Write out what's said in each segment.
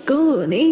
கூனி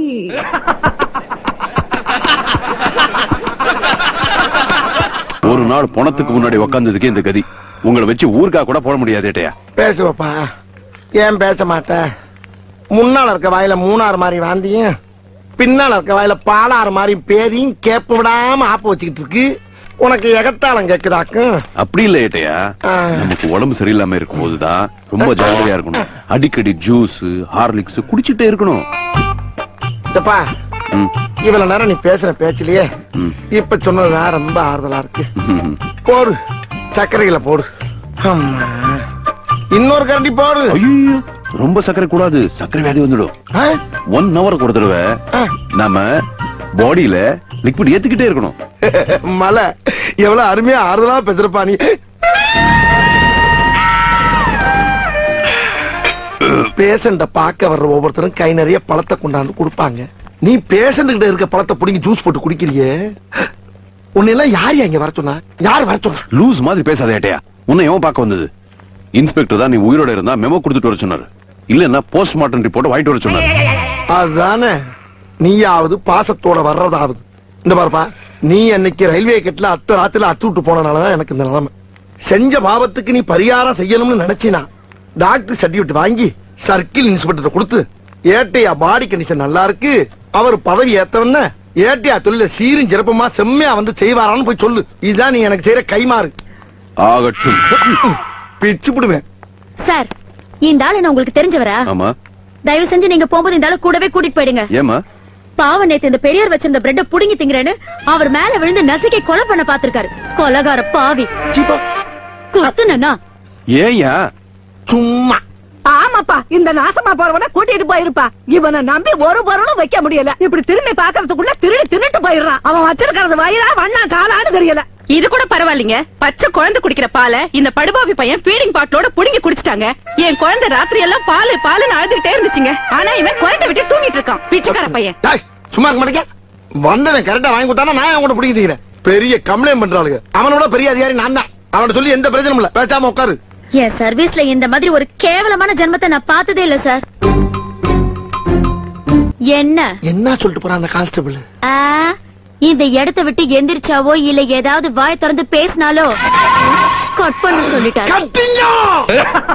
ஒரு நாள் பணத்துக்கு முன்னாடி உக்காந்ததுக்கு இந்த கதி உங்களை வச்சு ஊருக்கா கூட போட முடியாது ஏட்டையா பேசுவப்பா ஏன் பேச மாட்ட முன்னால இருக்க வாயில மூணாறு மாதிரி வாந்தியும் பின்னால இருக்க வாயில பாலாறு மாதிரி பேதியும் கேப்பு விடாம ஆப்பு வச்சுக்கிட்டு இருக்கு உனக்கு எகத்தாளம் கேக்குதாக்கும் அப்படி இல்ல ஏட்டையா ஆ. நமக்கு உடம்பு சரியில்லாம இருக்கும் போதுதான் ரொம்ப ஜாகிரதையா இருக்கணும் அடிக்கடி ஜூஸ் ஹார்லிக்ஸ் குடிச்சிட்டே இருக்கணும் இதப்பா ம், இவ்வளவு நேரம் நீ பேசுற பேச்சிலேயே ம். இப்ப சொன்னதுதான் ரொம்ப ஆறுதலா இருக்கு ம். போடு சர்க்கரைகளை போடு அம்மா. இன்னொரு கரண்டி போடு ஐயோ ரொம்ப சர்க்கரை கூடாது சர்க்கரை வியாதி வந்துடும் ஆ? ஒன் ஹவர் ஒரு தடவை ஆ. நாம பாடியில லிக்விட் ஏத்துக்கிட்டே இருக்கணும் மலை எவ்வளவு அருமையா ஆறுதலா பேசுறப்பா நீ பேஷண்ட பார்க்க வர்ற ஒவ்வொருத்தரும் கை நிறைய பழத்தை கொண்டாந்து கொடுப்பாங்க நீ பேஷண்ட் கிட்ட இருக்க பழத்தை புடிங்கி ஜூஸ் போட்டு குடிக்கிறியே உன்னெல்லாம் யார் இங்க வர சொன்னா யார் வர சொன்னா லூஸ் மாதிரி பேசாத ஏட்டையா உன்னை எவன் பார்க்க வந்தது இன்ஸ்பெக்டர் தான் நீ உயிரோட இருந்தா மெமோ கொடுத்துட்டு வர சொன்னாரு இல்லன்னா போஸ்ட்மார்ட்டம் ரிப்போர்ட் வாங்கிட்டு வர சொன்னாரு அதுதானே நீயாவது பாசத்தோட வர்றதாவது இந்த பாருப்பா நீ அன்னைக்கு ரயில்வே கெட்ல அத்த ராத்திரில அத்து விட்டு போனனாலதான் எனக்கு இந்த நிலைமை செஞ்ச பாவத்துக்கு நீ பரிகாரம் செய்யணும்னு நினைச்சினா டாக்டர் சர்டிபிகேட் வாங்கி சர்க்கிள் இன்ஸ்பெக்டர் கொடுத்து ஏட்டையா பாடி கண்டிஷன் நல்லா இருக்கு அவர் பதவி ஏத்தவன ஏட்டையா தொழில சீரும் சிறப்புமா செம்மையா வந்து செய்வாரான்னு போய் சொல்லு இதுதான் நீ எனக்கு செய்யற கைமாறு ஆகட்டும் பிச்சு விடுவேன் சார் இந்த ஆளு நான் உங்களுக்கு தெரிஞ்சவரா ஆமா தயவு செஞ்சு நீங்க போகும்போது இந்த ஆளு கூடவே கூட்டிட்டு போயிடுங்க ஏமா பாவம் நேத்து இந்த பெரியவர் வச்சிருந்த பிரெட்ட புடுங்கி திங்கிறேன்னு அவர் மேல விழுந்து நசுக்கி கொலை பண்ண பாத்திருக்காரு கொலகார பாவி சீப்பா குத்துனா ஏயா சும்மா ஆமாப்பா இந்த நாசமா போறவன கூட்டிட்டு போயிருப்பா இவனை நம்பி ஒரு பொருளும் வைக்க முடியல இப்படி திரும்பி பாக்குறதுக்குள்ள திருடி தின்னுட்டு போயிடுறான் அவன் வச்சிருக்கிறது வயிறா வண்ணா சாலான்னு தெரியல இது கூட பரவாயில்லைங்க பச்சை குழந்தை குடிக்கிற பாலை இந்த படுபாவி பையன் ஃபீடிங் பாட்டிலோட புடுங்கி குடிச்சிட்டாங்க என் குழந்தை ராத்திரி எல்லாம் பாலு பாலுன்னு அழுதுகிட்டே இருந்துச்சுங்க ஆனா இவன் குழந்தை விட்டு தூங்கிட்டு இருக்கான் பிச்சைக்கார பையன் டேய், சும்மா இருக்க மாட்டேங்க வந்தவன் கரெக்டா வாங்கி கொடுத்தானா நான் அவன் கூட பிடிக்கிறேன் பெரிய கம்ப்ளைண்ட் பண்றாளுங்க அவனோட பெரிய அதிகாரி நான் தான் அவனை சொல்லி எந்த பிரச்சனையும் இல்ல பேசாம உட்காரு என் சர்வீஸ்ல இந்த மாதிரி ஒரு கேவலமான ஜென்மத்தை நான் பார்த்ததே இல்ல சார் என்ன என்ன சொல்லிட்டு போறான் அந்த கான்ஸ்டபிள் ஆ, இந்த இடத்தை விட்டு எந்திரிச்சாவோ இல்ல ஏதாவது வாய் திறந்து பேசினாலோ கட் பண்ண சொல்லிட்டாரு கட்டிங்க